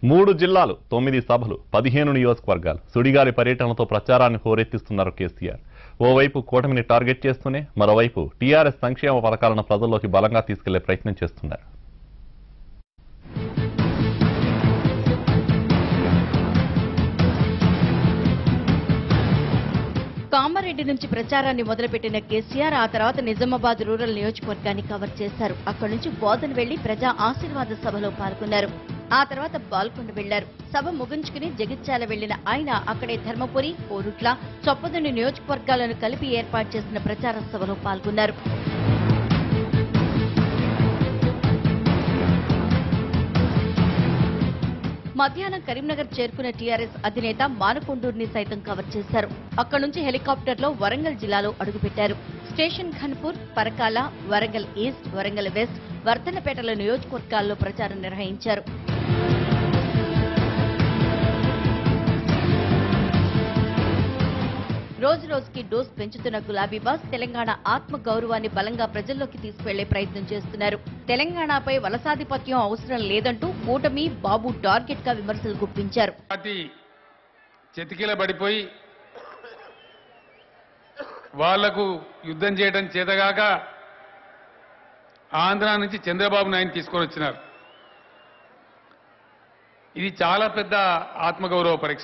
మూడు జిల్లాలు తొమ్మిది సభలు పదిహేను నియోజకవర్గాలు సుడిగాలి పర్యటనతో ప్రచారాన్ని హోరెత్తిస్తున్నారు కేసీఆర్ ఓవైపు కూటమిని టార్గెట్ చేస్తూనే మరోవైపు టీఆర్ఎస్ సంక్షేమ పథకాలను ప్రజల్లోకి బలంగా తీసుకెళ్లే ప్రయత్నం చేస్తున్నారు కామారెడ్డి నుంచి ప్రచారాన్ని మొదలుపెట్టిన కేసీఆర్ ఆ తర్వాత నిజామాబాద్ రూరల్ నియోజకవర్గాన్ని కవర్ చేశారు అక్కడి నుంచి బోధన్ వెళ్లి ప్రజా ఆశీర్వాద సభలో పాల్గొన్నారు ఆ తర్వాత బాల్కొండ వెళ్లారు సభ ముగించుకుని జగిత్యాల వెళ్లిన ఆయన అక్కడే ధర్మపురి కోరుట్ల చొప్పదండి నియోజకవర్గాలను కలిపి ఏర్పాటు చేసిన ప్రచార సభలో పాల్గొన్నారు మధ్యాహ్నం కరీంనగర్ చేరుకున్న టీఆర్ఎస్ అధినేత మానకొండూరుని సైతం కవర్ చేశారు అక్కడి నుంచి హెలికాప్టర్లో వరంగల్ జిల్లాలో అడుగుపెట్టారు station Ghanpur Parakala Warangal east Warangal west వర్ధనపేటల నియోజకవర్గాల్లో ప్రచారం నిర్వహించారు రోజు రోజుకి డోస్ పెంచుతున్న గులాబీ బాస్ తెలంగాణ ఆత్మ గౌరవాన్ని బలంగా ప్రజల్లోకి తీసుకెళ్లే ప్రయత్నం చేస్తున్నారు తెలంగాణపై వలసాధిపత్యం అవసరం లేదంటూ కూటమి బాబు టార్గెట్ గా విమర్శలు గుప్పించారు పార్టీ చెతికిల పడిపోయి వాళ్లకు యుద్ధం చేయడం చేతగాక ఆంధ్ర నుంచి చంద్రబాబు నాయుడు తీసుకొని వచ్చినారు ఇది చాలా పెద్ద ఆత్మగౌరవ పరీక్ష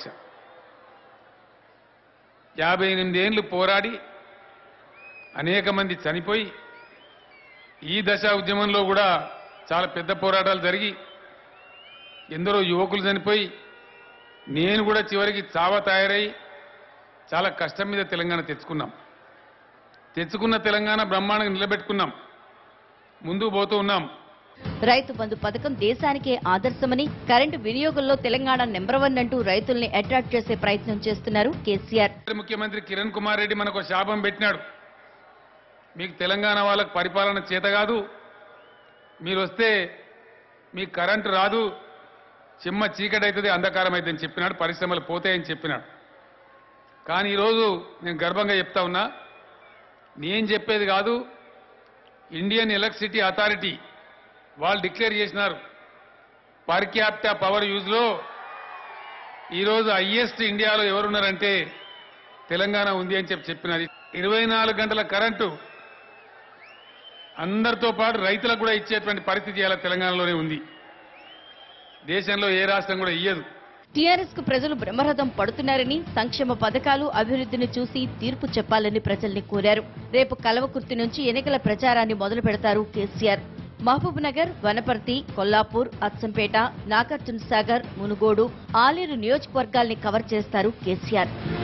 యాభై ఎనిమిది ఏళ్ళు పోరాడి అనేక మంది చనిపోయి ఈ దశ ఉద్యమంలో కూడా చాలా పెద్ద పోరాటాలు జరిగి ఎందరో యువకులు చనిపోయి నేను కూడా చివరికి చావ తయారై చాలా కష్టం మీద తెలంగాణ తెచ్చుకున్నాం తెచ్చుకున్న తెలంగాణ బ్రహ్మాండంగా నిలబెట్టుకున్నాం ముందుకు పోతూ ఉన్నాం రైతు బంధు పథకం దేశానికే ఆదర్శమని కరెంటు వినియోగంలో తెలంగాణ నెంబర్ వన్ అంటూ రైతుల్ని అట్రాక్ట్ చేసే ప్రయత్నం చేస్తున్నారు కేసీఆర్ ముఖ్యమంత్రి కిరణ్ కుమార్ రెడ్డి మనకు ఒక శాపం పెట్టినాడు మీకు తెలంగాణ వాళ్ళకు పరిపాలన చేత కాదు మీరు వస్తే మీకు కరెంటు రాదు చిమ్మ చీకటి అవుతుంది అంధకారం అవుతుందని చెప్పినాడు పరిశ్రమలు పోతాయని చెప్పినాడు కానీ ఈరోజు నేను గర్వంగా చెప్తా ఉన్నా నేను చెప్పేది కాదు ఇండియన్ ఎలక్ట్రిసిటీ అథారిటీ వాళ్ళు డిక్లేర్ చేసినారు పర్ క్యాపిటా పవర్ యూజ్లో ఈరోజు హైయెస్ట్ ఇండియాలో ఎవరున్నారంటే తెలంగాణ ఉంది అని చెప్పి చెప్పినది ఇరవై నాలుగు గంటల కరెంటు అందరితో పాటు రైతులకు కూడా ఇచ్చేటువంటి పరిస్థితి ఇలా తెలంగాణలోనే ఉంది దేశంలో ఏ రాష్ట్రం కూడా ఇయ్యదు టీఆర్ఎస్ కు ప్రజలు బ్రహ్మరథం పడుతున్నారని సంక్షేమ పథకాలు అభివృద్ధిని చూసి తీర్పు చెప్పాలని ప్రజల్ని కోరారు రేపు కలవకుర్తి నుంచి ఎన్నికల ప్రచారాన్ని మొదలు పెడతారు కేసీఆర్ మహబూబ్ నగర్ వనపర్తి కొల్లాపూర్ అచ్చంపేట నాగార్జున సాగర్ మునుగోడు ఆలేరు నియోజకవర్గాల్ని కవర్ చేస్తారు కేసీఆర్